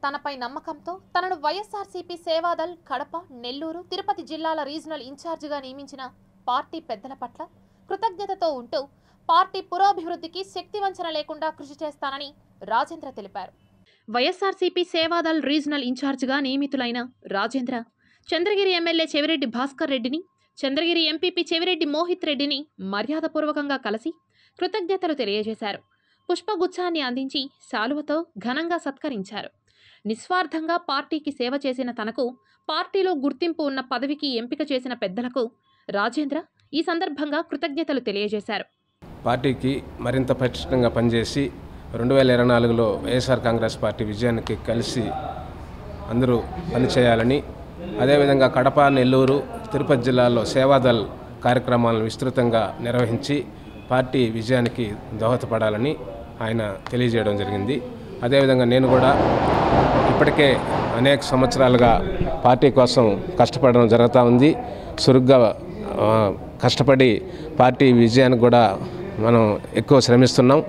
తనపై నమ్మకంతో తనను వైఎస్ఆర్సీపీ సేవాదల్ కడప నెల్లూరు తిరుపతి జిల్లాల రీజనల్ ఇన్ఛార్జిగా నియమించిన పార్టీ పెద్దల పట్ల కృతజ్ఞతతో ఉంటూ పార్టీ పురోభివృద్ధికి శక్తివంచన లేకుండా కృషి చేస్తానని రాజేంద్ర తెలిపారు వైఎస్ఆర్సీపీ సేవాదల్ రీజనల్ ఇన్ఛార్జిగా నియమితులైన రాజేంద్ర చంద్రగిరి ఎమ్మెల్యే చెవిరెడ్డి భాస్కర్ రెడ్డిని చంద్రగిరి ఎంపీపీ చెవిరెడ్డి మోహిత్ రెడ్డిని మర్యాదపూర్వకంగా కలిసి కృతజ్ఞతలు తెలియజేశారు పుష్పగుచ్ఛాన్ని అందించి శాలువతో ఘనంగా సత్కరించారు నిస్వార్థంగా పార్టీకి సేవ చేసిన తనకు పార్టీలో గుర్తింపు ఉన్న పదవికి ఎంపిక చేసిన పెద్దలకు రాజేంద్ర ఈ సందర్భంగా కృతజ్ఞతలు తెలియజేశారు పార్టీకి మరింత పటిష్టంగా పనిచేసి రెండు వేల ఇరవై నాలుగులో వైఎస్ఆర్ కాంగ్రెస్ పార్టీ విజయానికి కలిసి అందరూ పనిచేయాలని అదేవిధంగా కడప నెల్లూరు తిరుపతి జిల్లాల్లో సేవాదల్ కార్యక్రమాలను విస్తృతంగా నిర్వహించి పార్టీ విజయానికి దోహదపడాలని ఆయన తెలియజేయడం జరిగింది అదేవిధంగా నేను కూడా ఇప్పటికే అనేక సంవత్సరాలుగా పార్టీ కోసం కష్టపడడం జరుగుతూ ఉంది చురుగ్గా ఆ, కష్టపడి పార్టీ విజయానికి కూడా మనం ఎక్కువ శ్రమిస్తున్నాం